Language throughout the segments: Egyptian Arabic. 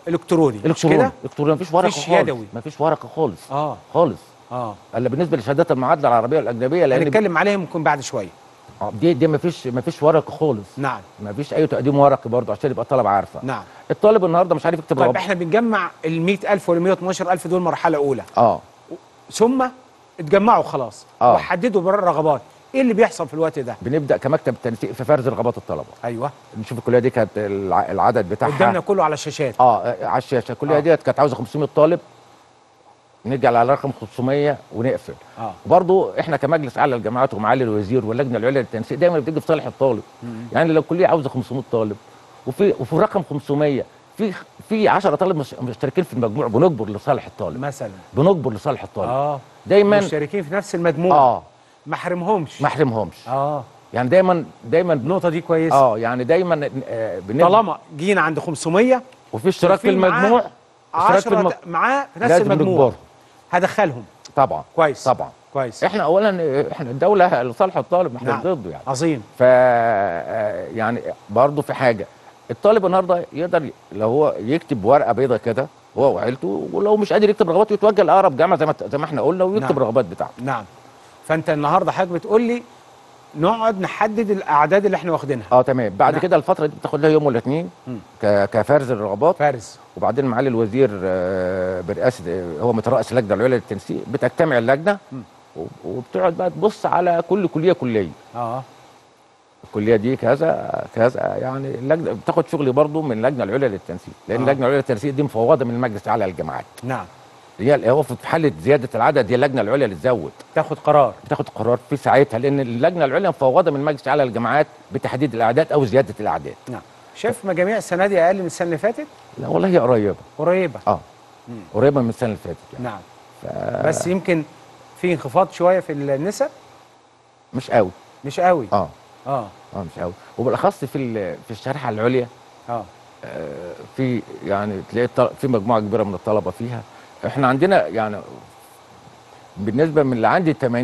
الكتروني مش الكتروني كده الكتروني مفيش ورقه مفيش خالص يدوي. مفيش ورقه خالص اه خالص اه الا بالنسبه لشهادات المعادله العربيه والاجنبيه لان هنتكلم عليهم ممكن بعد شويه آه، دي دي مفيش مفيش ورقه خالص نعم مفيش اي تقديم ورقي برضه عشان يبقى الطلبه عارفه نعم الطالب النهارده مش عارف يكتب طيب رغبة. احنا بنجمع ال 100000 وال 112000 دول مرحله اولى اه ثم اتجمعوا خلاص آه. وحددوا بر الرغبات ايه اللي بيحصل في الوقت ده بنبدا كمكتب تنسيق في فرز رغبات الطلبه ايوه نشوف الكليه دي كانت الع- العدد بتاعها قدامنا كله على الشاشات اه على الشاشه الكليه آه. ديت كانت عاوزه 500 طالب نرجع على رقم 500 ونقفل اه وبرضه احنا كمجلس اعلى الجامعات ومعالي الوزير واللجنه العليا للتنسيق دايما بتيجي في صالح الطالب يعني لو الكليه عاوزه 500 طالب وفي وفي رقم 500 في في 10 طالب مش- مشتركين في المجموع بنجبر لصالح الطالب مثلا بنجبر لصالح الطالب اه دايما مشتركين في نفس المجموعه اه ما حرمهمش ما احرمهمش اه يعني دايما دايما النقطه دي كويسه اه يعني دايما آه بنبدأ- طالما جينا عند 500 وفي اشتراك في وفي معاه المجموع اشتراك في 10 المج... معاه في نفس لازم المجموعه نجبرهم. هدخلهم طبعا كويس طبعا كويس احنا اولا احنا الدوله لصالح الطالب احنا نعم. ضده يعني عظيم ف يعني برضه في حاجه الطالب النهارده يقدر لو هو يكتب ورقه بيضاء كده هو وعيلته ولو مش قادر يكتب رغباته يتوجه لاقرب جامعه زي ما زي ما احنا قلنا ويكتب نعم. الرغبات بتاعته نعم فانت النهارده حضرتك بتقول لي نقعد نحدد الاعداد اللي احنا واخدينها اه تمام بعد نعم. كده الفتره دي بتاخد لها يوم ولا اتنين مم. ك- كفرز الرغبات فارس وبعدين معالي الوزير آه، برئاسه آه، هو مترأس اللجنه العليا للتنسيق بتجتمع اللجنه مم. و- وبتقعد بقى تبص على كل كليه كليه اه الكليه دي كذا كذا يعني اللجنه بتاخد شغل برضه من اللجنه العليا للتنسيق لان آه. اللجنه العليا للتنسيق دي مفوضه من المجلس الاعلى للجامعات نعم هي هو في حاله زياده العدد هي اللجنه العليا اللي تزود تاخد قرار بتاخد قرار في ساعتها لان اللجنه العليا مفوضه من المجلس الاعلى للجامعات بتحديد الاعداد او زياده الاعداد نعم شايف مجاميع السنه دي اقل من السنه اللي فاتت لا والله هي قريبه قريبه اه مم. قريبه من السنه اللي فاتت يعني نعم ف- بس يمكن في انخفاض شويه في النسب مش قوي مش قوي اه اه اه مش قوي وبالاخص في ال- في الشريحه العليا اه آه، في يعني تلاقي الط- في مجموعه كبيره من الطلبه فيها احنا عندنا يعني بالنسبه من اللي عندي 80%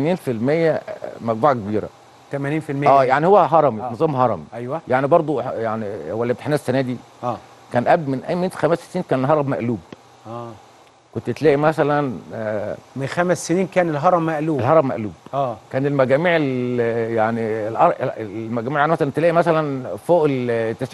مجموعه كبيره 80% اه يعني هو هرمي آه. نظام هرمي ايوه يعني برضو يعني هو الامتحانات السنه دي اه كان قبل من من خمس سنين كان الهرم مقلوب اه كنت تلاقي مثلا آه من خمس سنين كان الهرم مقلوب الهرم مقلوب اه كان المجاميع ال- يعني الأر- المجاميع يعني مثلا تلاقي مثلا فوق ال 90% 38%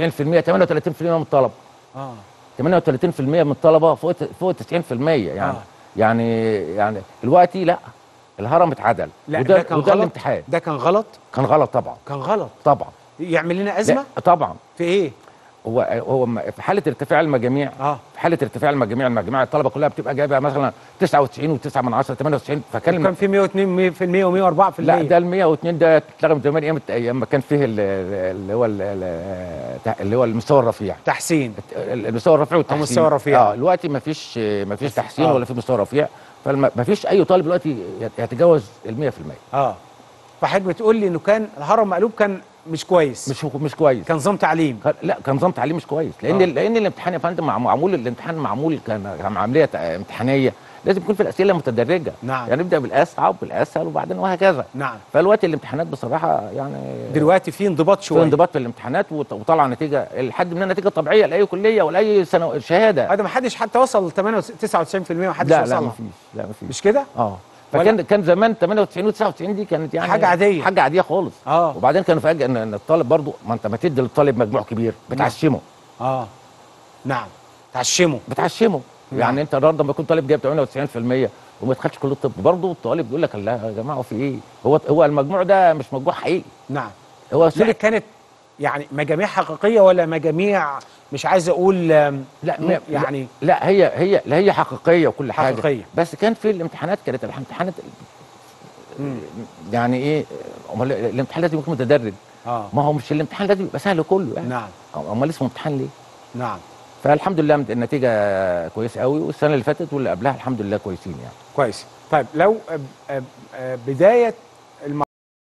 من الطلبه اه 38% من الطلبه فوق فوق 90% يعني آه. آه. يعني يعني دلوقتي لا الهرم اتعدل لا وده ده كان وده غلط الامتحان ده كان غلط كان غلط طبعا كان غلط طبعا يعمل لنا ازمه لا طبعا في ايه هو هو م- في حاله ارتفاع المجاميع اه في حاله ارتفاع المجاميع المجاميع الطلبه كلها بتبقى جايبه مثلا 99 و9 من 10 98 فكان كان في 102 في المية و104 في لا المية ده ال 102 ده اتلغى من زمان ايام ايام ما كان فيه ال- ال- اللي هو ال- ال- اللي هو المستوى الرفيع تحسين المستوى الرفيع والتحسين مستوى رفيع. اه دلوقتي ما فيش ما فيش تحسين آه. ولا في مستوى رفيع فما فيش اي طالب دلوقتي يت- يتجاوز ال 100% اه فحضرتك بتقول لي انه كان الهرم مقلوب كان مش كويس مش مش كويس كان نظام تعليم كان- لا كان نظام تعليم مش كويس لان آه. لان الامتحان يا فندم مع- معمول الامتحان معمول كان كان عمليه تع- امتحانيه لازم يكون في الاسئله متدرجه نعم. يعني نبدا بالاصعب بالاسهل وبعدين وهكذا نعم فالوقت الامتحانات بصراحه يعني دلوقتي في انضباط في شويه انضباط في الامتحانات وط- وطلع نتيجه لحد من النتيجه طبيعيه لاي كليه ولاي سنه شهاده هذا ما حدش حتى وصل ل 99% ما حدش لا لا وصلها ما فيش لا ما فيش مش كده اه ولا- فكان كان زمان 98 و99 دي كانت يعني حاجة عادية. حاجه عاديه خالص اه وبعدين كانوا فاجئ ان إن الطالب برضو ما انت ما تدي للطالب مجموع كبير بتعشمه اه نعم تعشمه بتعشمه نعم. يعني انت النهارده لما يكون طالب جايب 98% وما يدخلش كليه الطب برضه الطالب بيقول لك لا يا جماعه في ايه هو هو المجموع ده مش مجموع حقيقي نعم هو لا سلك كانت يعني مجاميع حقيقيه ولا مجاميع مش عايز اقول آم، لا م- ما- يعني لا هي هي لا هي حقيقيه وكل حاجه حقيقية. بس كان في الامتحانات كانت الامتحانات مم. يعني ايه امال الامتحان لازم يكون متدرج اه ما هو مش الامتحان لازم يبقى سهل كله يعني نعم امال اسمه امتحان ليه نعم فالحمد لله النتيجه كويسه قوي والسنه اللي فاتت واللي قبلها الحمد لله كويسين يعني كويس طيب لو آه، آه، آه، بدايه